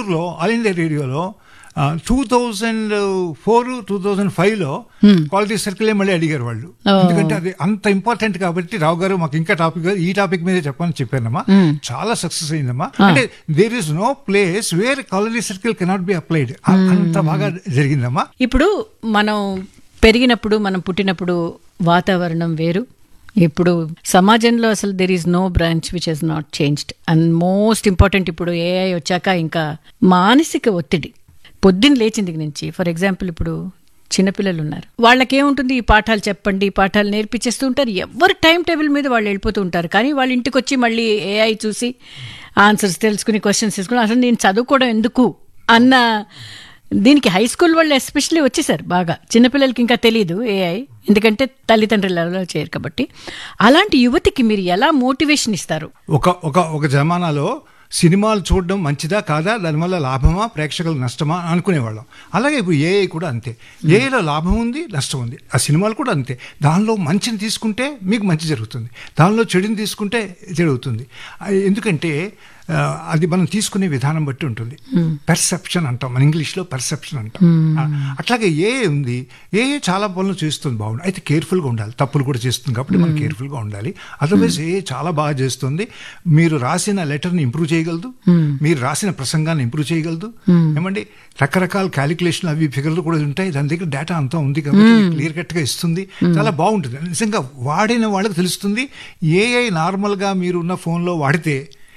బెంగళూరులో all India రేడియోలో two thousand four two thousand five లో క్వాలిటీ సర్కిలే మళ్ళీ అడిగారు వాళ్ళు Oh. ఎందుకంటే అది అంత ఇంపార్టెంట్ కాబట్టి రావు గారు మాకు ఇంకా టాపిక్ ఈ టాపిక్ మీదే చెప్పని చెప్పానమ్మా చాలా సక్సెస్ అయిందమ్మా అంటే there is no place where quality circle cannot be applied అంత బాగా జరిగిందమ్మా ఇప్పుడు మనం పెరిగినప్పుడు మనం పుట్టినప్పుడు వాతావరణం వేరు ఇప్పుడు సమాజంలో అసలు there is no branch which has not changed and most important ఇప్పుడు ఏఐ వచ్చాక ఇంకా మానసిక ఒత్తిడి పొద్దున్న లేచిన దగ్గర నుంచి ఫర్ ఎగ్జాంపుల్ ఇప్పుడు చిన్నపిల్లలు ఉన్నారు వాళ్ళకి ఏముంటుంది ఈ పాఠాలు చెప్పండి ఈ పాఠాలు నేర్పించేస్తూ ఉంటారు ఎవరు టైం టేబుల్ మీద వాళ్ళు వెళ్ళిపోతూ ఉంటారు కానీ వాళ్ళ ఇంటికి వచ్చి మళ్ళీ ఏఐ చూసి ఆన్సర్స్ తెలుసుకుని క్వశ్చన్స్ తెలుసుకుని అసలు నేను చదువుకోవడం ఎందుకు అన్న దీనికి హై స్కూల్ వాళ్ళు ఎస్పెషల్లీ వచ్చేసారు బాగా చిన్నపిల్లలకి ఇంకా తెలియదు ఏఐ ఎందుకంటే తల్లిదండ్రులు అలా చేయరు కాబట్టి అలాంటి యువతికి మీరు ఎలా మోటివేషన్ ఇస్తారు ఒక ఒక ఒక జమానాలో సినిమాలు చూడడం మంచిదా కాదా దానివల్ల లాభమా ప్రేక్షకులకు నష్టమా అనుకునేవాళ్ళం అలాగే ఇప్పుడు ఏఐ కూడా అంతే ఏఐలో లాభం ఉంది నష్టం ఉంది ఆ సినిమాలు కూడా అంతే దానిలో మంచిని తీసుకుంటే మీకు మంచి జరుగుతుంది దానిలో చెడుని తీసుకుంటే జరుగుతుంది ఆ, ఎందుకంటే ఆ, అది మనం తీసుకునే విధానం బట్టి ఉంటుంది పెర్సెప్షన్ అంటాం మన ఇంగ్లీష్లో పెర్సెప్షన్ అంటాం ఆ, అట్లాగే ఏ ఉంది ఏ చాలా పనులు చేస్తుంది బాగుంది అయితే కేర్ఫుల్గా ఉండాలి తప్పులు కూడా చేస్తుంది కాబట్టి మనం కేర్ఫుల్గా ఉండాలి అదర్వైజ్ ఏ చాలా బాగా చేస్తుంది మీరు రాసిన లెటర్ని ఇంప్రూవ్ చేయగలదు మీరు రాసిన ప్రసంగాన్ని ఇంప్రూవ్ చేయగలదు ఏమండి రకరకాల క్యాలిక్యులేషన్ అవి ఫిగర్లు కూడా ఉంటాయి దాని దగ్గర డేటా అంతా ఉంది కాబట్టి క్లియర్ కట్గా ఇస్తుంది చాలా బాగుంటుంది నిజంగా వాడిన వాళ్ళకి తెలుస్తుంది ఏఐ నార్మల్గా మీరు ఉన్న ఫోన్లో వాడితే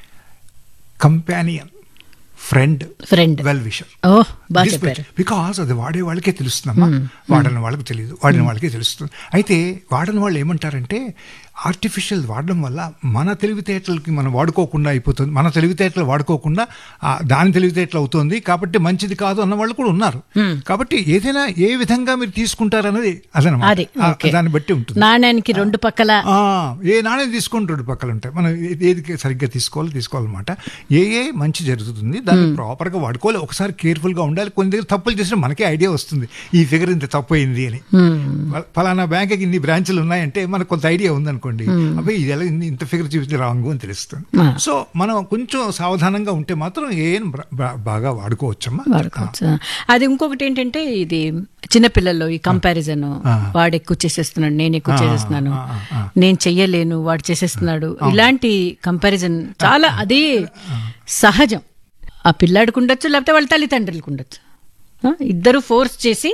companion friend friend well wisher ఓ బాగా చెప్పారు బికాస్ అది వాడే వాళ్ళకే తెలుస్తుందమ్మా వాడని వాళ్ళకి తెలియదు వాడిన వాళ్ళకే తెలుస్తుంది అయితే వాడని వాళ్ళు ఏమంటారంటే ఆర్టిఫిషియల్ వాడడం వల్ల మన తెలివితేటలకి మనం వాడుకోకుండా అయిపోతుంది మన తెలివితేటలు వాడుకోకుండా ఆ దాని తెలివితేటలు అవుతుంది కాబట్టి మంచిది కాదు అన్న వాళ్ళు కూడా ఉన్నారు కాబట్టి ఏదైనా ఏ విధంగా మీరు తీసుకుంటారన్నది అదనమాట అది ఆ, ఓకే దాన్ని బట్టి ఉంటుంది నాణ్యానికి రెండు పక్కల ఆ, ఏ నాణ్యం తీసుకొని రెండు పక్కలు ఉంటాయి మనం ఏ- ఏది సరిగ్గా తీసుకోవాలి తీసుకోవాలన్నమాట ఏ ఏ మంచి జరుగుతుంది దాన్ని ప్రాపర్గా వాడుకోవాలి ఒకసారి కేర్ఫుల్గా ఉండాలి కొన్ని దగ్గర తప్పులు చేసినా మనకే ఐడియా వస్తుంది ఈ ఫిగర్ ఇంత తప్పు అయింది అని ఫ- ఫలానా బ్యాంక్కి ఇన్ని బ్రాంచ్లు ఉన్నాయంటే మనకు కొంత ఐడియా ఉందనుకోండి అబ్బాయి ఇది ఎలా ఇన్ని- ఇంత ఫిగర్ చూపిస్తే రాంగ్ అని తెలుస్తుంది ఆ. సో మనం కొంచెం సావధానంగా ఉంటే మాత్రం ఏం బ్ర- బా- బాగా వాడుకోవచ్చమ్మా వాడుకోవచ్చు అది ఇంకొకటి ఏంటంటే ఇది చిన్నపిల్లల్లో ఈ కంపారిజన్ వాడు ఎక్కువ చేసేస్తున్నాడు నేను ఎక్కువ ఆ, చేసేస్తున్నాను ఆ, ఆ, ఆ. నేను చెయ్యలేను వాడు చేసేస్తున్నాడు ఇలాంటి కంపారిజన్ చాలా అది సహజం ఆ పిల్లాడికి ఉండొచ్చు లేకపోతే వాళ్ళ తల్లిదండ్రులకు ఉండొచ్చు ఆ, ఇద్దరు ఫోర్స్ చేసి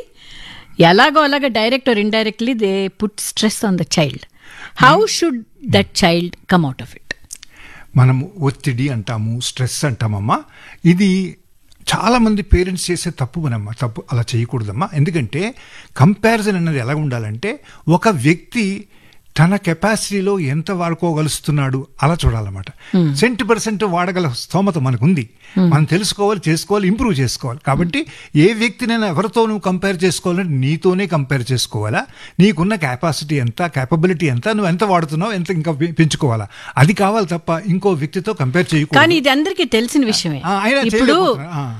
ఎలాగో అలాగ direct or indirectly they put stress on the child how should that child come out of it మనము ఒత్తిడి అంటాము స్ట్రెస్ అంటామమ్మా ఇది చాలా మంది పేరెంట్స్ చేసే తప్పు మనమ్మ తప్పు అలా చేయకూడదమ్మా ఎందుకంటే కంపారిజన్ అన్నది ఎలా ఉండాలంటే ఒక వ్యక్తి తన కెపాసిటీలో ఎంత వాడుకోగలుస్తున్నాడు అలా చూడాలన్నమాట సెంటీ పర్సెంట్ వాడగల స్తోమత మనకుంది మనం తెలుసుకోవాలి చేసుకోవాలి ఇంప్రూవ్ చేసుకోవాలి కాబట్టి ఏ వ్యక్తినైనా ఎవరితో నువ్వు కంపేర్ చేసుకోవాలంటే నీతోనే కంపేర్ చేసుకోవాలా నీకున్న కెపాసిటీ ఎంత కేపబిలిటీ ఎంత నువ్వు ఎంత వాడుతున్నావు ఎంత ఇంకా పె- పెంచుకోవాలా అది కావాలి తప్ప ఇంకో వ్యక్తితో కంపేర్ చేయకూడదు కానీ ఇది అందరికీ తెలిసిన విషయమే ఆ, అయినా ఇప్పుడు చేయలేకపోతున్నారు. ఆ.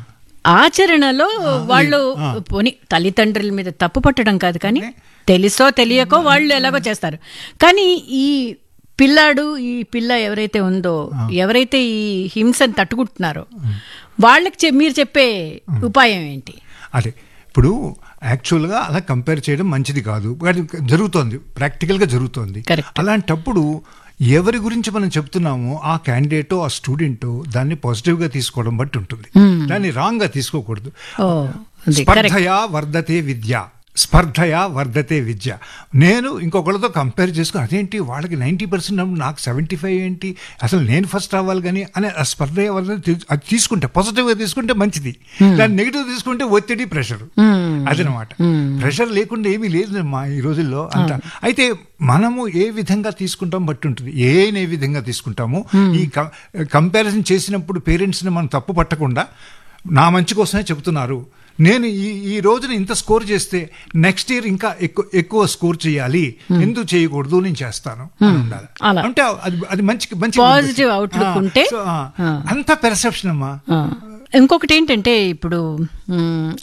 ఆచరణలో వాళ్ళు ఆ. పోనీ తల్లిదండ్రుల మీద తప్పు పట్టడం కాదు కానీ తెలుసో తెలియకో వాళ్ళు ఎలాగో చేస్తారు కానీ ఈ పిల్లాడు ఈ పిల్ల ఎవరైతే ఉందో ఎవరైతే ఈ హింసను తట్టుకుంటున్నారో వాళ్ళకి చె- మీరు చెప్పే ఉపాయం ఏంటి అదే ఇప్పుడు యాక్చువల్గా అలా కంపేర్ చేయడం మంచిది కాదు కానీ జరుగుతోంది ప్రాక్టికల్గా జరుగుతోంది Correct. అలాంటప్పుడు ఎవరి గురించి మనం చెప్తున్నామో ఆ క్యాండిడేటో ఆ స్టూడెంటో దాన్ని పాజిటివ్గా తీసుకోవడం బట్టి ఉంటుంది దాన్ని రాంగ్గా తీసుకోకూడదు ఓ అది కరెక్ట్ స్పర్ధయా వర్ధతే విద్య స్పర్ధయా వర్ధతే విద్య నేను ఇంకొకరితో కంపేర్ చేసుకుని అదేంటి వాళ్ళకి నైంటీ పర్సెంట్ నాకు సెవెంటీ ఫైవ్ ఏంటి అసలు నేను ఫస్ట్ అవ్వాలి కానీ అనే ఆ స్పర్ధ వర్ధతే అది తీసుకుంటే పాజిటివ్గా తీసుకుంటే మంచిది దాన్ని నెగిటివ్ తీసుకుంటే ఒత్తిడి ప్రెషర్ అదనమాట ప్రెషర్ లేకుండా ఏమీ లేదు మా ఈ రోజుల్లో అంతా అయితే మనము ఏ విధంగా తీసుకుంటాం బట్టి ఉంటుంది ఏని ఏ విధంగా తీసుకుంటాము ఈ కంపారిజన్ చేసినప్పుడు పేరెంట్స్ని మనం తప్పు పట్టకుండా నా మంచి కోసమే చెబుతున్నారు నేను ఈ ఈ రోజున ఇంత స్కోర్ చేస్తే నెక్స్ట్ ఇయర్ ఇంకా ఎక్కువ ఎక్కువ స్కోర్ చేయాలి ఎందుకు చేయకూడదు నేను చేస్తాను అని ఉండాలి అలా. అంటే అది అది మంచి మంచి Positive outlook ఆ, ఉంటే, సో, ఆ, ఆ. అంత పెర్సెప్షన్ అమ్మా ఆ, ఇంకొకటి ఏంటంటే ఇప్పుడు మ్,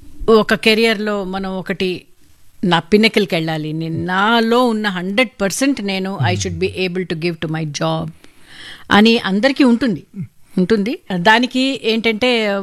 ఒక కెరియర్లో మనం ఒకటి నా పిన్నెకిల్కి వెళ్ళాలి నేను నాలో ఉన్న హండ్రెడ్ పర్సెంట్ నేను I should be able to give to my job అని అందరికీ ఉంటుంది ఉంటుంది దానికి ఏంటంటే